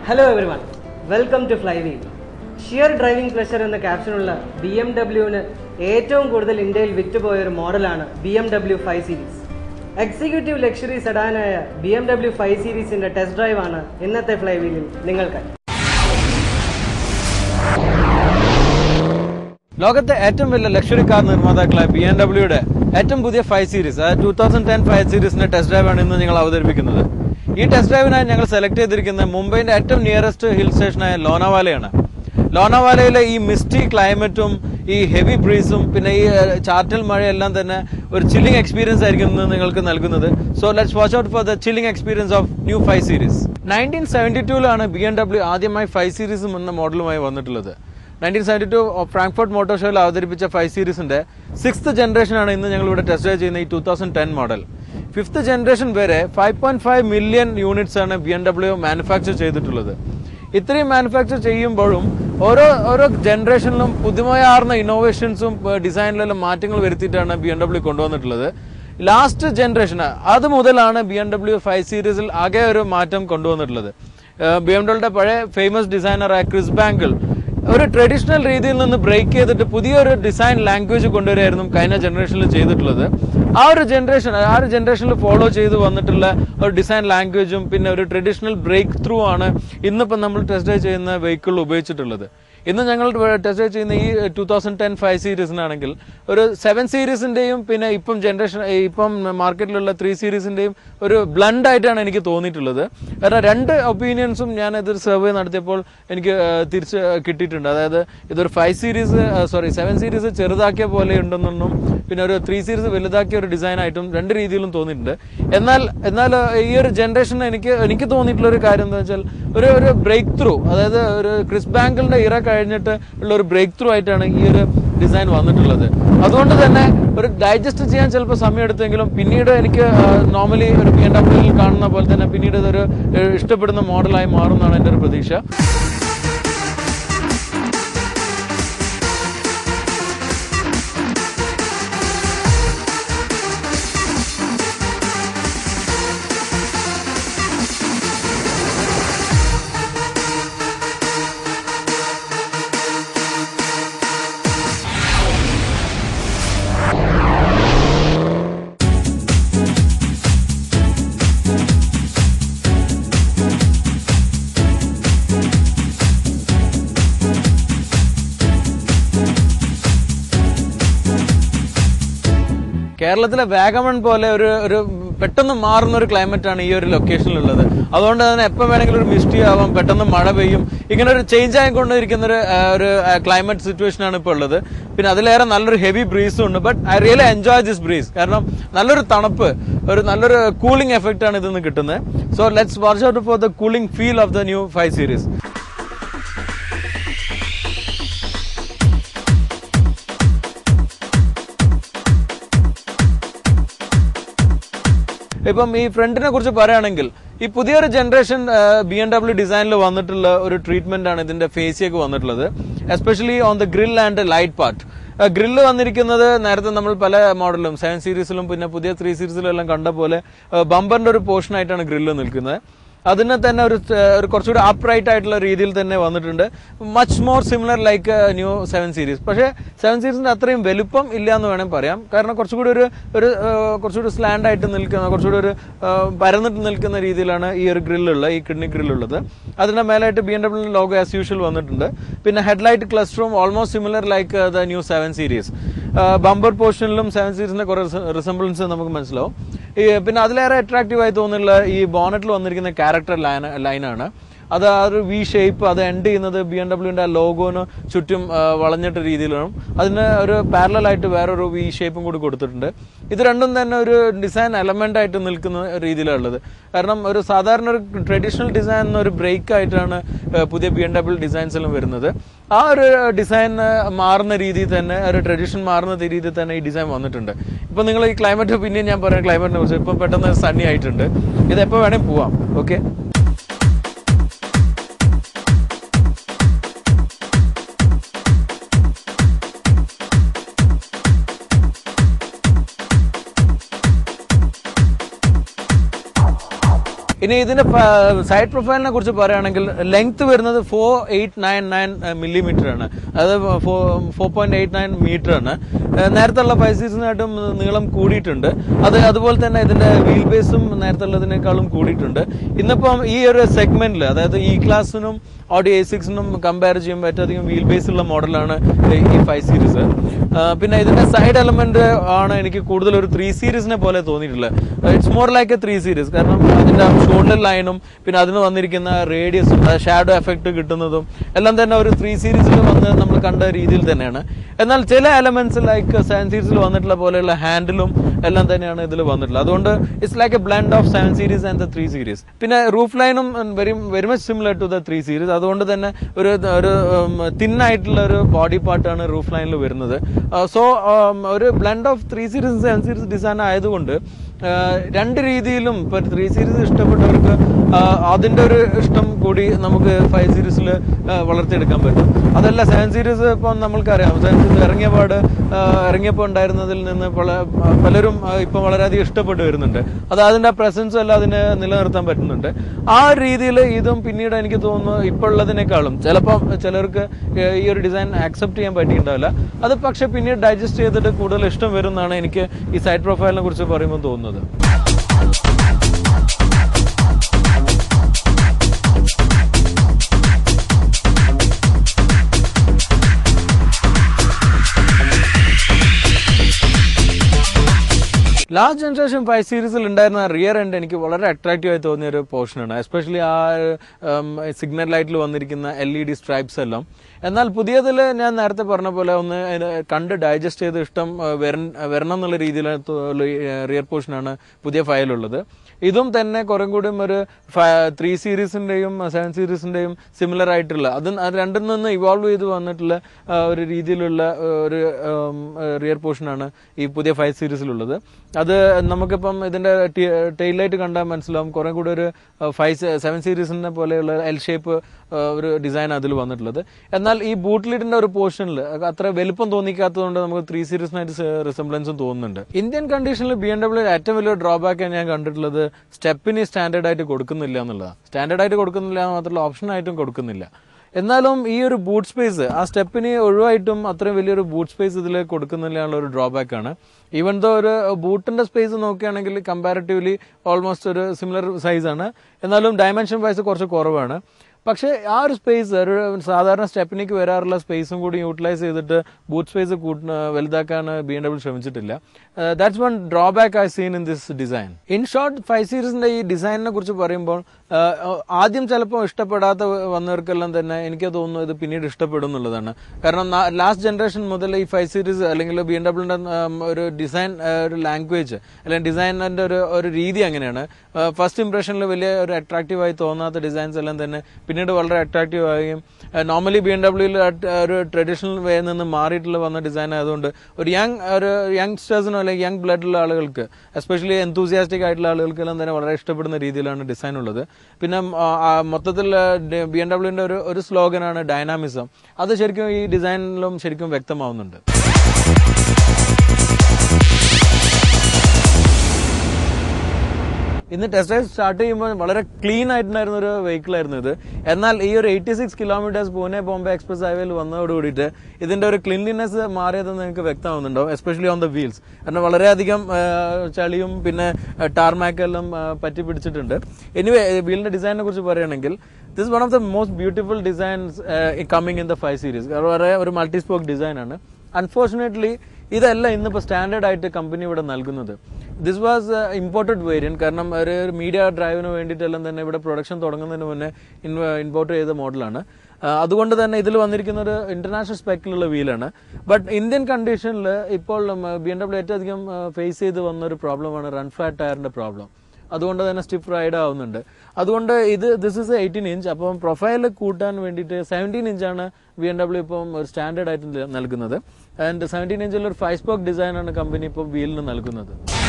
hello everyone welcome to Flywheel sheer driving pleasure എന്ന ക്യാപ്ഷനുള്ള B M ഡബ്ല്യുവിന് ഏറ്റവും കൂടുതൽ ഇന്ത്യയിൽ വിറ്റുപോയ ഒരു മോഡലാണ് B M W five series executive luxury സെഡാനായ ബി എം ഡബ്ല്യു ഫൈവ് സീരീസിന്റെ ടെസ്റ്റ് ഡ്രൈവ് ആണ് ഇന്നത്തെ ഫ്ലൈവീലിൽ നിങ്ങൾക്കായി ലോകത്തെ ഏറ്റവും വലിയ ലക്ഷറി കാർ നിർമ്മാതാക്കളായ ബി എം ഡബ്ല്യൂയുടെ ഏറ്റവും പുതിയ ഫൈവ് സീരീസ് അതായത് ടൂ തൗസൻഡ് ടെൻ ഫൈവ് സീരീസിന്റെ ടെസ്റ്റ് ഡ്രൈവാണ് ഇന്ന് ഞങ്ങൾ അവതരിപ്പിക്കുന്നത് ഈ ടെസ്റ്റ് ഡ്രൈവിനായി ഞങ്ങൾ സെലക്ട് ചെയ്തിരിക്കുന്ന മുംബൈന്റെ ഏറ്റവും നിയറസ്റ്റ് ഹിൽ സ്റ്റേഷനായ ലോനാവാലയാണ് ലോനാവാലയിലെ ഈ മിസ്റ്റി ക്ലൈമറ്റും ഈ ഹെവി ബ്രീസും പിന്നെ ഈ ഏഹ്, ചാറ്റൽ മഴയെല്ലാം തന്നെ ഒരു ചില്ലിംഗ് എക്സ്പീരിയൻസ് ആയിരിക്കും ഇന്ന് നിങ്ങൾക്ക് നൽകുന്നത് so let's watch out for the chilling experience of new five series nineteen seventy ടൂവിലാണ് ബി എം ഡബ്ല്യു ആദ്യമായി ഫൈവ് സീരീസ് എന്ന മോഡലുമായി വന്നിട്ടുള്ളത് nineteen seventy two Frankfurt motor ഷോയിൽ അവതരിപ്പിച്ച ഫൈവ് സീരീസിന്റെ സിക്സ്ത് ജനറേഷൻ ആണ് ഇന്ന് ഞങ്ങൾ ഇവിടെ ടെസ്റ്റ് ഡ്രൈവ് ചെയ്യുന്ന ഈ two thousand ten model fifth generation വരെ five point five million units ആണ് ബി എം ഡബ്ല്യു മാനുഫാക്ചർ ചെയ്തിട്ടുള്ളത് ഇത്രയും മാനുഫാക്ചർ ചെയ്യുമ്പോഴും ഓരോ ഓരോ ജനറേഷനിലും പുതുമയാർന്ന ഇന്നോവേഷൻസും ഡിസൈനിലെല്ലാം മാറ്റങ്ങൾ വരുത്തിയിട്ടാണ് ബി എം ഡബ്ല്യു കൊണ്ടുവന്നിട്ടുള്ളത് ലാസ്റ്റ് ജനറേഷൻ അത് മുതലാണ് ബി എം ഡബ്ല്യു ഫൈവ് സീരീസിൽ ആകെ ഒരു മാറ്റം കൊണ്ടുവന്നിട്ടുള്ളത് ബി എം ഡബ്ല്യൂടെ പഴയ ഫേമസ് ഡിസൈനറായ ക്രിസ് ബാങ്കിൾ ഒരു ട്രഡീഷണൽ രീതിയിൽ നിന്ന് ബ്രേക്ക് ചെയ്തിട്ട് പുതിയൊരു ഡിസൈൻ ലാംഗ്വേജ് കൊണ്ടുവരികയായിരുന്നു കഴിഞ്ഞ ജനറേഷനിൽ ചെയ്തിട്ടുള്ളത് ആ ഒരു ജനറേഷൻ ആ ഒരു ജനറേഷനിൽ ഫോളോ ചെയ്ത് വന്നിട്ടുള്ള ഒരു ഡിസൈൻ ലാംഗ്വേജും പിന്നെ ഒരു ട്രഡീഷണൽ ബ്രേക്ക് ത്രൂ ആണ് ഇന്നിപ്പം നമ്മൾ ടെസ്റ്റ് ഡ്രൈവ് ചെയ്യുന്ന വെഹിക്കിളിൽ ഉപയോഗിച്ചിട്ടുള്ളത് ഇന്ന് ഞങ്ങൾ ടെസ്റ്റ് ഡ്രൈവ് ചെയ്യുന്ന ഈ ടൂ തൗസൻഡ് ടെൻ ഫൈവ് സീരീസിനാണെങ്കിൽ ഒരു സെവൻ സീരീസിന്റെയും പിന്നെ ഇപ്പം ജനറേഷൻ ഇപ്പം മാർക്കറ്റിലുള്ള ത്രീ സീരീസിന്റെയും ഒരു ബ്ലണ്ട് ആയിട്ടാണ് എനിക്ക് തോന്നിയിട്ടുള്ളത് കാരണം രണ്ട് ഒപ്പീനിയൻസും ഞാൻ ഇതൊരു സർവേ നടത്തിയപ്പോൾ എനിക്ക് ആ, തിരിച്ച് കിട്ടിയിട്ടുണ്ട് അതായത് ഇതൊരു five series sorry seven series ചെറുതാക്കിയ പോലെ ഉണ്ടെന്നും പിന്നെ ഒരു ത്രീ സീരീസ് വലുതാക്കിയ ഒരു ഡിസൈൻ ആയിട്ടും രണ്ട് രീതിയിലും തോന്നിയിട്ടുണ്ട് എന്നാൽ എന്നാൽ ഈ ഒരു ജനറേഷൻ എനിക്ക് എനിക്ക് തോന്നിയിട്ടുള്ള ഒരു കാര്യം എന്താ വെച്ചാൽ ഒരു ഒരു ബ്രേക്ക് ത്രൂ അതായത് ഒരു ക്രിസ് ബാങ്കിളിന്റെ ഇറ കഴിഞ്ഞിട്ട് ഉള്ള ഒരു ബ്രേക്ക് ത്രൂ ആയിട്ടാണ് ഈ ഒരു ഡിസൈൻ വന്നിട്ടുള്ളത് അതുകൊണ്ട് തന്നെ ഒരു ഡൈജസ്റ്റ് ചെയ്യാൻ ചിലപ്പോൾ സമയം എടുത്തെങ്കിലും പിന്നീട് എനിക്ക് നോർമലി ഒരു ബി എം ഡബ്ല്യൂയിൽ കാണുന്ന പോലെ തന്നെ പിന്നീട് ഇതൊരു ഏഹ്, ഇഷ്ടപ്പെടുന്ന മോഡലായി മാറുമെന്നാണ് എൻ്റെ ഒരു പ്രതീക്ഷ കേരളത്തിലെ വാഗമൺ പോലെ ഒരു ഒരു പെട്ടെന്ന് മാറുന്ന ഒരു ക്ലൈമറ്റ് ആണ് ഈ ഒരു ലൊക്കേഷനിലുള്ളത് അതുകൊണ്ട് തന്നെ എപ്പോൾ വേണമെങ്കിലും ഒരു മിസ്റ്റി ആവാം പെട്ടെന്ന് മഴ പെയ്യും ഇങ്ങനെ ഒരു ചേഞ്ച് ആയിക്കൊണ്ടിരിക്കുന്ന ഒരു ആ, ഒരു ക്ലൈമറ്റ് സിറ്റുവേഷൻ ആണ് ഇപ്പോൾ ഉള്ളത് പിന്നെ അതിലേറെ നല്ലൊരു ഹെവി ബ്രീസും ഉണ്ട് but I really enjoy this breeze കാരണം നല്ലൊരു തണുപ്പ് ഒരു നല്ലൊരു കൂളിംഗ് എഫക്റ്റ് ആണ് ഇതിൽ നിന്ന് കിട്ടുന്നത് so let's watch out for the cooling feel of the new five series ഇപ്പം ഈ ഫ്രണ്ടിനെ കുറിച്ച് പറയുകയാണെങ്കിൽ ഈ പുതിയൊരു ജനറേഷൻ ബി എം ഡബ്ല്യു ഡിസൈനിൽ വന്നിട്ടുള്ള ഒരു ട്രീറ്റ്മെന്റ് ആണ് ഇതിന്റെ ഫേസിയൊക്കെ വന്നിട്ടുള്ളത് especially on the grill and light part grill വന്നിരിക്കുന്നത് നേരത്തെ നമ്മൾ പല മോഡലും സെവൻ സീരീസിലും പിന്നെ പുതിയ ത്രീ സീരീസിലും എല്ലാം കണ്ട പോലെ ബമ്പറിന്റെ ഒരു പോർഷൻ ആയിട്ടാണ് ഗ്രില്ല് നിൽക്കുന്നത് അതിനെ തന്നെ ഒരു ഏഹ്, ഒരു കുറച്ചുകൂടി അപ്രൈറ്റ് ആയിട്ടുള്ള രീതിയിൽ തന്നെ വന്നിട്ടുണ്ട് much more similar like new seven series പക്ഷേ സെവൻ സീരീസിന്റെ അത്രയും വലുപ്പം ഇല്ല എന്ന് വേണം പറയാം കാരണം കുറച്ചുകൂടി ഒരു ഒരു ഏഹ്, കുറച്ചുകൂടി സ്ലാൻഡ് ആയിട്ട് നിൽക്കുന്ന കുറച്ചുകൂടി ഒരു ഏഹ്, പരന്നിട്ട് നിൽക്കുന്ന രീതിയിലാണ് ഈ ഒരു ഗ്രില്ലുള്ള ഈ കിഡ്നി ഗ്രില്ലുള്ളത് അതിന്റെ മേലായിട്ട് B M W logo as usual വന്നിട്ടുണ്ട് പിന്നെ ഹെഡ്ലൈറ്റ് ക്ലസ്റ്ററും almost similar like the new seven series bumper പോർഷനിലും സെവൻ സീരീസിന്റെ കുറെ റിസംബിൾസ് നമുക്ക് മനസ്സിലാവും ഈ പിന്നെ അതിലേറെ അട്രാക്റ്റീവ് ആയി തോന്നുന്നുള്ള ഈ ബോണറ്റിൽ വന്നിരിക്കുന്ന ക്യാരക്ടർ ലൈൻ ലൈനാണ് അത് ആ ഒരു വി ഷേപ്പ് അത് എൻഡ് ചെയ്യുന്നത് ബി എം ഡബ്ല്യൂന്റെ ലോഗോന് ചുറ്റും ആ, വളഞ്ഞിട്ട രീതിയിലാണ് അതിന് ഒരു പാരലൽ ആയിട്ട് വേറൊരു വി ഷേപ്പും കൂടി കൊടുത്തിട്ടുണ്ട് ഇത് രണ്ടും തന്നെ ഒരു ഡിസൈൻ എലമെന്റ് ആയിട്ട് നിൽക്കുന്ന രീതിയിലുള്ളത് കാരണം ഒരു സാധാരണ ഒരു ട്രഡീഷണൽ ഡിസൈൻ ഒരു ബ്രേക്ക് ആയിട്ടാണ് ആ, പുതിയ ബി എം ഡബ്ല്യൂ ഡിസൈൻസിലും വരുന്നത് ആ ഒരു ഡിസൈൻ മാറുന്ന രീതിയിൽ തന്നെ ഒരു ട്രഡീഷൻ മാറുന്ന രീതിയിൽ തന്നെ ഈ ഡിസൈൻ വന്നിട്ടുണ്ട് ഇപ്പൊ നിങ്ങൾ ഈ ക്ലൈമറ്റ് പിന്നെയും ഞാൻ പറയാം ക്ലൈമറ്റിനെ കുറിച്ച് ഇപ്പം പെട്ടെന്ന് സണ്ണി ആയിട്ടുണ്ട് ഇത് എപ്പോൾ വേണേൽ പോവാം ഓക്കെ ഇനി ഇതിന്റെ സൈഡ് പ്രൊഫൈലിനെ കുറിച്ച് പറയുകയാണെങ്കിൽ ലെങ്ത് വരുന്നത് four eight nine nine millimeter ആണ് അത് four point eight nine meter ആണ് ഏഹ് നേരത്തെ ഉള്ള ഫൈവ് സീരീസിനായിട്ടും നീളം കൂടിയിട്ടുണ്ട് അത് അതുപോലെ തന്നെ ഇതിന്റെ വീൽ ബേസും നേരത്തെ ഉള്ളതിനേക്കാളും കൂടിയിട്ടുണ്ട് ഇന്നിപ്പം ഈ ഒരു സെഗ്മെന്റിൽ അതായത് ഇ ക്ലാസ്സിനും ഓഡി എ സിക്സിനും കമ്പയർ ചെയ്യുമ്പോൾ ഏറ്റവും അധികം വീൽ ബേസ് ഉള്ള മോഡലാണ് ഈ ഫൈവ് സീരീസ് പിന്നെ ഇതിന്റെ സൈഡ് എലമെന്റ് ആണ് എനിക്ക് കൂടുതൽ ഒരു ത്രീ സീരീസിനെ പോലെ തോന്നിയിട്ടുള്ളത് it's more like a three series കാരണം അതിന്റെ ഷോൾഡർ ലൈനും പിന്നെ അതിന് വന്നിരിക്കുന്ന റേഡിയസും ഷാഡോ എഫക്ട് കിട്ടുന്നതും എല്ലാം തന്നെ ഒരു ത്രീ സീരീസിൽ വന്ന് നമ്മൾ കണ്ട രീതിയിൽ തന്നെയാണ് എന്നാൽ ചില എലമെന്റ്സ് ലൈക്ക് സെവൻ സീരീസിൽ വന്നിട്ടുള്ള പോലെയുള്ള ഹാൻഡിലും എല്ലാം തന്നെയാണ് ഇതിൽ വന്നിട്ടുള്ളത് അതുകൊണ്ട് it's like a blend of seven series and the three series പിന്നെ റൂഫ് ലൈനും very very much similar to the three series അതുകൊണ്ട് തന്നെ ഒരു ഒരു തിന്നായിട്ടുള്ള ഒരു ബോഡി പാർട്ടാണ് റൂഫ് ലൈനിൽ വരുന്നത് സോ ഒരു blend of three series seven series design ആയതുകൊണ്ട് ആഹ് രണ്ട് രീതിയിലും ഇപ്പൊ ത്രീ സീരീസ് ഇഷ്ടപ്പെട്ടവർക്ക് ആഹ് അതിന്റെ ഒരു ഇഷ്ടം കൂടി നമുക്ക് ഫൈവ് സീരീസിൽ വളർത്തിയെടുക്കാൻ പറ്റും അതല്ല സെവൻ സീരീസ് ഇപ്പം നമ്മൾക്കറിയാം സെവൻ സീരീസ് ഇറങ്ങിയ പാട് ആഹ് ഇറങ്ങിയപ്പോൾ ഉണ്ടായിരുന്നതിൽ നിന്ന് പല പലരും ആഹ് ഇപ്പം വളരെയധികം ഇഷ്ടപ്പെട്ടു വരുന്നുണ്ട് അത് അതിന്റെ പ്രസൻസും എല്ലാം അതിന് നിലനിർത്താൻ പറ്റുന്നുണ്ട് ആ ഒരു രീതിയിൽ ഇതും പിന്നീട് എനിക്ക് തോന്നുന്നു ഇപ്പോൾ ഉള്ളതിനേക്കാളും ചിലപ്പം ചിലർക്ക് ഏഹ് ഈ ഒരു ഡിസൈൻ ആക്സെപ്റ്റ് ചെയ്യാൻ പറ്റിയിട്ടുണ്ടാവില്ല അത് പക്ഷെ പിന്നീട് ഡൈജസ്റ്റ് ചെയ്തിട്ട് കൂടുതൽ ഇഷ്ടം വരും എന്നാണ് എനിക്ക് ഈ സൈഡ് പ്രൊഫൈലിനെ കുറിച്ച് പറയുമ്പോൾ തോന്നുന്നത് ലാസ്റ്റ് ജനറേഷൻ ഫൈവ് സീരീസിൽ ഉണ്ടായിരുന്ന റിയർ എൻഡ് എനിക്ക് വളരെ അട്രാക്റ്റീവ് ആയി തോന്നിയ ഒരു പോർഷനാണ് എസ്പെഷ്യലി ആ സിഗ്നൽ ലൈറ്റിൽ വന്നിരിക്കുന്ന എൽ ഇ ഡി സ്ട്രൈപ്സ് എല്ലാം എന്നാൽ പുതിയതിൽ ഞാൻ നേരത്തെ പറഞ്ഞ പോലെ ഒന്ന് അതിന് കണ്ട് ഡൈജസ്റ്റ് ചെയ്ത് ഇഷ്ടം ആ, വരൻ- വരണം എന്നുള്ള രീതിയിൽ റിയർ പോർഷനാണ് പുതിയ ഫയലുള്ളത് ഇതും തന്നെ കുറേ കൂടിയും ഒരു ത്രീ സീരീസിന്റെയും സെവൻ സീരീസിന്റെയും സിമിലർ ആയിട്ടുള്ള അത് അത് രണ്ടിൽ നിന്ന് ഇവോൾവ് ചെയ്ത് വന്നിട്ടുള്ള ആ, ഒരു രീതിയിലുള്ള ആ, ഒരു റിയർ പോർഷനാണ് ഈ പുതിയ ഫൈവ് സീരീസിലുള്ളത് അത് നമുക്കിപ്പം ഇതിന്റെ ടെയിൽ ലൈറ്റ് കണ്ടാൽ മനസ്സിലാവും കുറെ കൂടി ഒരു ഫൈവ് സെവൻ സീരീസിനെ പോലെയുള്ള എൽ ഷേപ്പ് ഒരു ഡിസൈൻ അതിൽ വന്നിട്ടുള്ളത് എന്നാൽ ഈ ബൂട്ട് ലീഡിന്റെ ഒരു പോർഷനിൽ അത്ര വലുപ്പം തോന്നിക്കാത്തതുകൊണ്ട് നമുക്ക് ത്രീ സീരീസിനായിട്ട് റിസംബ്ലൻസും തോന്നുന്നുണ്ട് ഇന്ത്യൻ കണ്ടീഷനിൽ ബി എം ഡബ്ല്യൂ ഏറ്റവും വലിയ ഡ്രോബാക്ക് ഞാൻ കണ്ടിട്ടുള്ളത് സ്റ്റെപ്പിന് സ്റ്റാൻഡേർഡ് ആയിട്ട് കൊടുക്കുന്നില്ല എന്നുള്ളതാണ് സ്റ്റാൻഡേർഡ് ആയിട്ട് കൊടുക്കുന്നില്ല എന്ന് മാത്രമല്ല ഓപ്ഷൻ ആയിട്ടും കൊടുക്കുന്നില്ല എന്നാലും ഈ ഒരു ബൂട്ട് സ്പേസ് ആ സ്റ്റെപ്പിന് ഒഴിവായിട്ടും അത്രയും വലിയൊരു ബൂട്ട് സ്പേസ് ഇതിൽ കൊടുക്കുന്നില്ല എന്നുള്ള ഒരു ഡ്രോബാക്ക് ആണ് ഈവൻ ദോ ഒരു ബൂട്ടിന്റെ സ്പേസ് നോക്കുകയാണെങ്കിൽ കമ്പാരിറ്റീവ്ലി ഓൾമോസ്റ്റ് ഒരു സിമിലർ സൈസ് ആണ് എന്നാലും ഡയമെൻഷൻ വൈസ് കുറച്ച് കുറവാണ് പക്ഷേ ആ ഒരു സ്പേസ് ഒരു സാധാരണ സ്റ്റെപ്പിനിക്ക് വരാറുള്ള സ്പേസും കൂടി യൂട്ടിലൈസ് ചെയ്തിട്ട് ബൂട്ട് സ്പേസ് കൂട്ട വലുതാക്കാൻ ബി എം ഡബ്ല്യൂ ശ്രമിച്ചിട്ടില്ല that's one drawback I seen in this design in short five സീരീസിന്റെ ഈ ഡിസൈനിനെ കുറിച്ച് പറയുമ്പോൾ uh, ആദ്യം ചിലപ്പോൾ ഇഷ്ടപ്പെടാത്ത വന്നവർക്കെല്ലാം തന്നെ എനിക്ക് തോന്നുന്നു ഇത് പിന്നീട് ഇഷ്ടപ്പെടും എന്നുള്ളതാണ് കാരണം ലാസ്റ്റ് ജനറേഷൻ മുതൽ ഈ ഫൈവ് സീരീസ് അല്ലെങ്കിൽ ബി എം ഡബ്ല്യൂന്റെ ഒരു ഡിസൈൻ ഒരു ലാംഗ്വേജ് അല്ലെങ്കിൽ ഡിസൈനിന്റെ ഒരു ഒരു രീതി അങ്ങനെയാണ് ഫസ്റ്റ് ഇംപ്രഷനിൽ വലിയ ഒരു അട്രാക്റ്റീവ് ആയി തോന്നാത്ത ഡിസൈൻസ് എല്ലാം തന്നെ പിന്നീട് വളരെ അട്രാക്റ്റീവ് ആവുകയും നോർമലി ബി എം ഡബ്ല്യൂയിൽ ഒരു ട്രഡീഷണൽ വേ നിന്ന് മാറിയിട്ടുള്ള വന്ന ഡിസൈൻ ആയതുകൊണ്ട് ഒരു യങ് ഒരു യങ്സ്റ്റേഴ്സിനോ അല്ലെങ്കിൽ യങ് ബ്ലഡിലുള്ള ആളുകൾക്ക് എസ്പെഷ്യലി എന്തൂസിയാസ്റ്റിക് ആയിട്ടുള്ള ആളുകൾക്കെല്ലാം തന്നെ വളരെ ഇഷ്ടപ്പെടുന്ന രീതിയിലാണ് ഡിസൈൻ ഉള്ളത് പിന്നെ ആ, ആ, മൊത്തത്തിൽ ബി എം ഡബ്ല്യൂന്റെ ഒരു ഒരു സ്ലോഗനാണ് ഡൈനാമിസം അത് ശരിക്കും ഈ ഡിസൈനിലും ശരിക്കും വ്യക്തമാവുന്നുണ്ട് ഇന്ന് ടെസ്റ്റ് ഡ്രൈവ് സ്റ്റാർട്ട് ചെയ്യുമ്പോൾ വളരെ ക്ലീൻ ആയിട്ടുണ്ടായിരുന്ന ഒരു വെഹിക്കിൾ ആയിരുന്നു ഇത് എന്നാൽ ഈ ഒരു eighty six kilometres Pune Bombay express ഹൈവേയിൽ വന്നതോട് കൂടിയിട്ട് ഇതിന്റെ ഒരു ക്ലീൻലിനെസ് മാറിയതെന്ന് നിങ്ങൾക്ക് വ്യക്തമാവുന്നുണ്ടോ എസ്പെഷ്യലി ഓൺ ദ വീൽസ് കാരണം വളരെയധികം ആ, ചളിയും പിന്നെ ടാർമാക്ക് എല്ലാം ആ, പറ്റി പിടിച്ചിട്ടുണ്ട് എനിവേ വീലിന്റെ ഡിസൈനിനെ കുറിച്ച് പറയുകയാണെങ്കിൽ this one of the most beautiful designs coming in the five series വളരെ ഒരു മൾട്ടി സ്പോക്ക് ഡിസൈൻ ആണ് അൺഫോർച്ചുനേറ്റ്ലി ഇതല്ല ഇന്നിപ്പോൾ സ്റ്റാൻഡേർഡ് ആയിട്ട് കമ്പനി ഇവിടെ നൽകുന്നത് ദിസ് വാസ് ഇമ്പോർട്ടഡ് വേരിയന്റ് കാരണം ഒരു മീഡിയ ഡ്രൈവിന് വേണ്ടിയിട്ടെല്ലാം തന്നെ ഇവിടെ പ്രൊഡക്ഷൻ തുടങ്ങുന്നതിന് മുന്നേ ഇമ്പോർട്ട് ചെയ്ത മോഡലാണ് അതുകൊണ്ട് തന്നെ ഇതിൽ വന്നിരിക്കുന്ന ഒരു ഇന്റർനാഷണൽ സ്പെക്കിലുള്ള വീലാണ് ബട്ട് ഇന്ത്യൻ കണ്ടീഷനിൽ ഇപ്പോൾ ബി എം ഡബ്ല്യൂ ഏറ്റവും അധികം ഫേസ് ചെയ്ത് വന്ന ഒരു പ്രോബ്ലമാണ് റൺ ഫ്ലാറ്റ് ടയറിന്റെ പ്രോബ്ലം അതുകൊണ്ട് തന്നെ സ്റ്റിഫ് റൈഡ് ആവുന്നുണ്ട് അതുകൊണ്ട് ഇത് ദിസ് ഇസ് എയ്റ്റീൻ ഇഞ്ച് അപ്പം പ്രൊഫൈൽ കൂട്ടാൻ വേണ്ടിയിട്ട് സെവൻറ്റീൻ ഇഞ്ചാണ് ബി എം ഡബ്ല്യൂ ഇപ്പം ഒരു സ്റ്റാൻഡേർഡ് ആയിട്ട് നൽകുന്നത് ആൻഡ് സെവൻറ്റീൻ ഇഞ്ചിൽ ഒരു ഫൈവ് സ്പോക്ക് ഡിസൈനാണ് കമ്പനി ഇപ്പോൾ വീലിന് നൽകുന്നത്